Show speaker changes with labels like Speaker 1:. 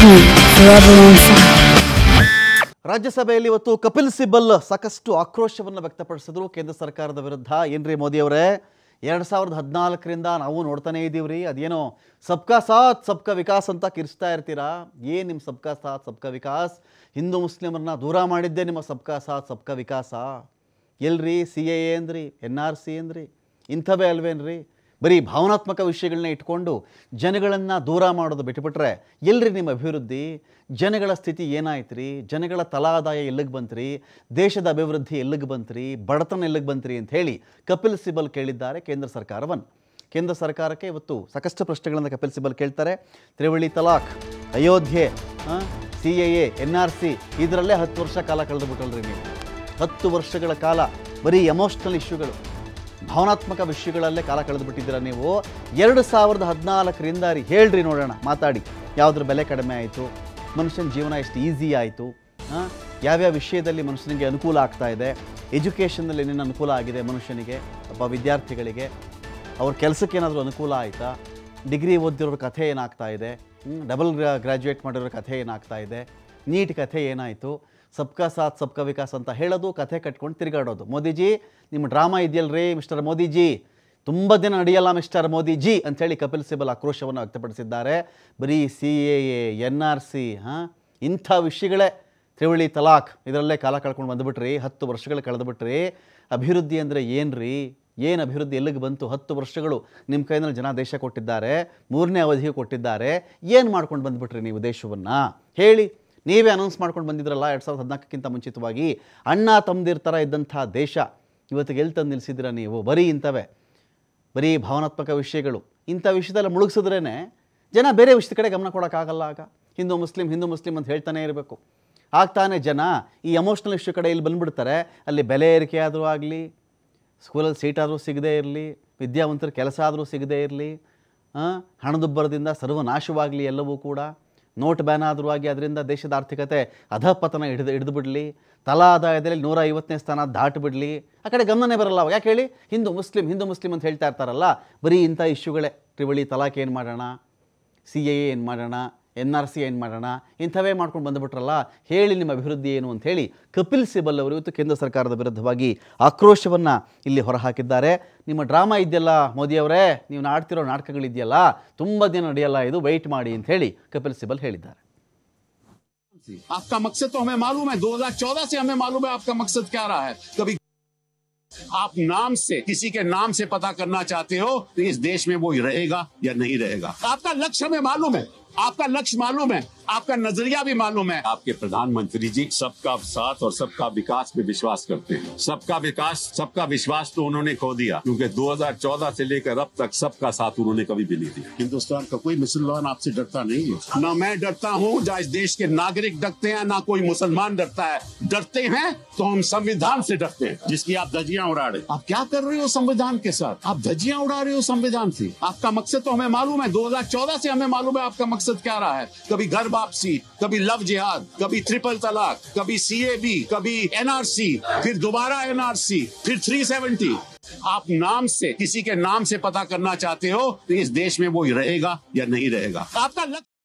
Speaker 1: forever on fire.
Speaker 2: ರಾಜ್ಯಸಭೆಯಲ್ಲಿ ಇವತ್ತು ಕಪಿಲ್ ಸಿಬಲ್ ಸಾಕಷ್ಟು ಆಕ್ರೋಶವನ್ನು ವ್ಯಕ್ತಪಡಿಸಿದ್ರು ಕೇಂದ್ರ ಸರ್ಕಾರದ ವಿರುದ್ಧ ಏನ್ರಿ ಮೋದಿ ಅವರೇ ಎರಡು ಸಾವಿರದ ಹದಿನಾಲ್ಕರಿಂದ ನಾವು ನೋಡ್ತಾನೆ ಇದ್ದೀವ್ರಿ ಅದೇನೋ ಸಬ್ಕಾ ಸಾಥ್ ಸಬ್ಕಾ ವಿಕಾಸ್ ಅಂತ ಕಿರಿಸ್ತಾ ಇರ್ತೀರಾ ಏನು ನಿಮ್ಮ ಸಬ್ಕಾ ಸಾಥ್ ಸಬ್ಕಾ ವಿಕಾಸ್ ಹಿಂದೂ ಮುಸ್ಲಿಮರನ್ನ ದೂರ ಮಾಡಿದ್ದೆ ನಿಮ್ಮ ಸಬ್ಕಾ ಸಾಥ್ ಸಬ್ಕಾ ವಿಕಾಸ ಎಲ್ರಿ ಸಿ ಎ ಎ ಅಂದ್ರಿ ಎನ್ ಆರ್ ಸಿ ಅಂದ್ರಿ ಇಂಥವೇ ಅಲ್ವೇನ್ರಿ ಬರೀ ಭಾವನಾತ್ಮಕ ವಿಷಯಗಳನ್ನ ಇಟ್ಕೊಂಡು ಜನಗಳನ್ನು ದೂರ ಮಾಡೋದು ಬಿಟ್ಟುಬಿಟ್ರೆ ಎಲ್ರಿ ನಿಮ್ಮ ಅಭಿವೃದ್ಧಿ ಜನಗಳ ಸ್ಥಿತಿ ಏನಾಯ್ತು ರೀ ಜನಗಳ ತಲಾದಾಯ ಎಲ್ಲಿಗೆ ಬಂತ್ರಿ ದೇಶದ ಅಭಿವೃದ್ಧಿ ಎಲ್ಲಿಗೆ ಬಂತ್ರಿ ಬಡತನ ಎಲ್ಲಿಗೆ ಬಂತ್ರಿ ಅಂತ ಹೇಳಿ ಕಪಿಲ್ ಸಿಬಲ್ ಕೇಳಿದ್ದಾರೆ ಕೇಂದ್ರ ಸರ್ಕಾರವನ್ನು ಕೇಂದ್ರ ಸರ್ಕಾರಕ್ಕೆ ಇವತ್ತು ಸಾಕಷ್ಟು ಪ್ರಶ್ನೆಗಳನ್ನು ಕಪಿಲ್ ಸಿಬಲ್ ಕೇಳ್ತಾರೆ ತ್ರಿವಳಿ ತಲಾಖ್ Ayodhya C A A N R C ಇದರಲ್ಲೇ ಹತ್ತು ವರ್ಷ ಕಾಲ ಕಳೆದು ಬಿಟ್ಟಲ್ರಿ ನೀವು ಹತ್ತು ವರ್ಷಗಳ ಕಾಲ ಬರೀ ಎಮೋಷ್ನಲ್ ಇಶ್ಯೂಗಳು ಭಾವನಾತ್ಮಕ ವಿಷಯಗಳಲ್ಲೇ ಕಾಲ ಕಳೆದು ಬಿಟ್ಟಿದ್ದೀರಾ ನೀವು ಎರಡು ಸಾವಿರದ ಹದಿನಾಲ್ಕರಿಂದ ರೀ ಹೇಳ್ರಿ ನೋಡೋಣ ಮಾತಾಡಿ ಯಾವುದ್ರ ಬೆಲೆ ಕಡಿಮೆ ಆಯಿತು ಮನುಷ್ಯನ ಜೀವನ ಎಷ್ಟು ಈಸಿ ಆಯಿತು ಯಾವ್ಯಾವ ವಿಷಯದಲ್ಲಿ ಮನುಷ್ಯನಿಗೆ ಅನುಕೂಲ ಆಗ್ತಾ ಇದೆ ಎಜುಕೇಷನ್ನಲ್ಲಿ ಏನೇನು ಅನುಕೂಲ ಆಗಿದೆ ಮನುಷ್ಯನಿಗೆ ಒಬ್ಬ ವಿದ್ಯಾರ್ಥಿಗಳಿಗೆ ಅವ್ರ ಕೆಲಸಕ್ಕೆ ಏನಾದರೂ ಅನುಕೂಲ ಆಯಿತಾ ಡಿಗ್ರಿ ಓದಿರೋರ ಕಥೆ ಏನಾಗ್ತಾ ಇದೆ ಡಬಲ್ ಗ್ರ್ಯಾಜುಯೇಟ್ ಮಾಡಿರೋ ಕಥೆ ಏನಾಗ್ತಾ ಇದೆ ನೀಟ್ ಕಥೆ ಏನಾಯಿತು ಸಬ್ಕಾ ಸಾಥ್ ಸಬ್ಕಾ ವಿಕಾಸ್ ಅಂತ ಹೇಳೋದು ಕಥೆ ಕಟ್ಕೊಂಡು ತಿರುಗಾಡೋದು ಮೋದಿಜಿ ನಿಮ್ಮ ಡ್ರಾಮಾ ಇದೆಯಲ್ರಿ ಮಿಸ್ಟರ್ ಮೋದಿಜಿ ತುಂಬ ದಿನ ನಡೆಯಲ್ಲ ಮಿಸ್ಟರ್ ಮೋದಿಜಿ ಅಂಥೇಳಿ ಕಪಿಲ್ ಸಿಬಲ್ ಆಕ್ರೋಶವನ್ನು ವ್ಯಕ್ತಪಡಿಸಿದ್ದಾರೆ ಬರೀ C A A N R C ಹಾಂ ಇಂಥ ವಿಷಯಗಳೇ ತ್ರಿವಳಿ ತಲಾಖ್ ಇದರಲ್ಲೇ ಕಾಲ ಕಳ್ಕೊಂಡು ಬಂದುಬಿಟ್ರಿ ಹತ್ತು ವರ್ಷಗಳು ಕಳೆದುಬಿಟ್ರಿ ಅಭಿವೃದ್ಧಿ ಅಂದರೆ ಏನು ರೀ ಏನು ಅಭಿವೃದ್ಧಿ ಎಲ್ಲಿಗೆ ಬಂತು ಹತ್ತು ವರ್ಷಗಳು ನಿಮ್ಮ ಕೈನಲ್ಲಿ ಜನ ದೇಶ ಕೊಟ್ಟಿದ್ದಾರೆ ಮೂರನೇ ಅವಧಿಗೆ ಕೊಟ್ಟಿದ್ದಾರೆ ಏನು ಮಾಡ್ಕೊಂಡು ಬಂದುಬಿಟ್ರಿ ನೀವು ದೇಶವನ್ನು ಹೇಳಿ ನೀವೇ ಅನೌನ್ಸ್ ಮಾಡ್ಕೊಂಡು ಬಂದಿದ್ರಲ್ಲ ಎರಡು ಸಾವಿರದ ಹದಿನಾಲ್ಕಕ್ಕಿಂತ ಮುಂಚಿತವಾಗಿ ಅಣ್ಣ ತಮ್ಮದಿರ ಥರ ಇದ್ದಂಥ ದೇಶ ಇವತ್ತಿಗೆ ಎಲ್ಲಿ ತಂದು ನಿಲ್ಲಿಸಿದ್ದೀರಾ ನೀವು ಬರೀ ಇಂಥವೇ ಬರೀ ಭಾವನಾತ್ಮಕ ವಿಷಯಗಳು ಇಂಥ ವಿಷಯದಲ್ಲ ಮುಳುಗಿಸಿದ್ರೇ ಜನ ಬೇರೆ ವಿಷಯದ ಕಡೆ ಗಮನ ಕೊಡೋಕ್ಕಾಗಲ್ಲ ಆಗ ಹಿಂದೂ ಮುಸ್ಲಿಂ ಹಿಂದೂ ಮುಸ್ಲಿಂ ಅಂತ ಹೇಳ್ತಾನೆ ಇರಬೇಕು ಆಗ್ತಾನೆ ಜನ ಈ ಎಮೋಷ್ನಲ್ ಇಶ್ಯೂ ಕಡೆ ಇಲ್ಲಿ ಬಂದುಬಿಡ್ತಾರೆ ಅಲ್ಲಿ ಬೆಲೆ ಏರಿಕೆ ಆದರೂ ಆಗಲಿ ಸ್ಕೂಲಲ್ಲಿ ಸೀಟ್ ಆದರೂ ಸಿಗದೇ ಇರಲಿ ವಿದ್ಯಾವಂತರ ಕೆಲಸ ಆದರೂ ಸಿಗದೇ ಇರಲಿ ಹಣದುಬ್ಬರದಿಂದ ಸರ್ವನಾಶವಾಗಲಿ ಎಲ್ಲವೂ ಕೂಡ ನೋಟ್ ಬ್ಯಾನ್ ಆದರೂ ಆಗಿ ಅದರಿಂದ ದೇಶದ ಆರ್ಥಿಕತೆ ಅಧಪತನ ಹಿಡಿದು ಹಿಡಿದು ಬಿಡಲಿ ತಲಾ ಆದಾಯದಲ್ಲಿ ನೂರ ಐವತ್ತನೇ ಸ್ಥಾನ ದಾಟಿಬಿಡಲಿ ಆ ಕಡೆ ಗಮನನೇ ಬರಲ್ಲ ಅವಾಗ ಯಾಕೆ ಹೇಳಿ ಹಿಂದೂ ಮುಸ್ಲಿಂ ಹಿಂದೂ ಮುಸ್ಲಿಂ ಅಂತ ಹೇಳ್ತಾ ಇರ್ತಾರಲ್ಲ ಬರೀ ಇಂಥ ಇಶ್ಯೂಗಳೇ ತ್ರಿವಳಿ ತಲಾಖ್ ಏನು ಮಾಡೋಣ ಸಿ ಎ ಏನು ಮಾಡೋಣ ಎನ್ ಆರ್ ಸಿ ಏನು ಮಾಡೋಣ ಇಂಥವೇ ಮಾಡ್ಕೊಂಡು ಬಂದುಬಿಟ್ರಲ್ಲ ಹೇಳಿ ನಿಮ್ಮ ಅಭಿವೃದ್ಧಿ ಏನು ಅಂತ ಹೇಳಿ ಕಪಿಲ್ ಸಿಬಲ್ ಅವರು ಇವತ್ತು ಕೇಂದ್ರ ಸರ್ಕಾರದ ವಿರುದ್ಧವಾಗಿ ಆಕ್ರೋಶವನ್ನು ಇಲ್ಲಿ ಹೊರಹಾಕಿದ್ದಾರೆ ನಿಮ್ಮ ಡ್ರಾಮಾ ಇದೆಯಲ್ಲ ಮೋದಿ ಅವರೇ ನೀವು ಆಡ್ತಿರೋ ನಾಟಕಗಳಿದೆಯಲ್ಲ ತುಂಬ ದಿನ ನಡೆಯಲ್ಲ ಇದು ವೆಯ್ಟ್ ಮಾಡಿ ಅಂತ ಹೇಳಿ ಕಪಿಲ್ ಸಿಬಲ್ ಹೇಳಿದ್ದಾರೆ
Speaker 3: आपका मकसद तो हमें मालूम है 2014 से हमें मालूम है आपका मकसद क्या रहा है कभी आप नाम से किसी के नाम से पता करना चाहते हो तो इस देश में वो रहेगा या नहीं रहेगा आपका लक्ष्य हमें मालूम है आपका लक्ष्य मालूम है आपका नजरिया भी मालूम है आपके प्रधानमंत्री जी सबका साथ और सबका विकास पे विश्वास करते हैं सबका विकास सबका विश्वास तो उन्होंने खो दिया क्योंकि 2014 से लेकर अब तक सबका साथ उन्होंने कभी भी नहीं दिया हिंदुस्तान का कोई मुसलमान आपसे डरता नहीं है ना मैं डरता हूँ ना इस देश के नागरिक डरते हैं ना कोई मुसलमान डरता है डरते हैं तो हम संविधान से डरते हैं जिसकी आप धज्जियां उड़ा रहे आप क्या कर रहे हो संविधान के साथ आप धज्जियां उड़ा रहे हो संविधान से आपका मकसद तो हमें मालूम है 2014 से हमें मालूम है आपका मकसद क्या रहा है कभी घर वापसी कभी लव जिहाद कभी ट्रिपल तलाक कभी सीएबी कभी एनआरसी फिर दोबारा एनआरसी फिर 370 आप नाम से किसी के नाम से पता करना चाहते हो तो इस देश में वो रहेगा या नहीं रहेगा आपका लक्ष्य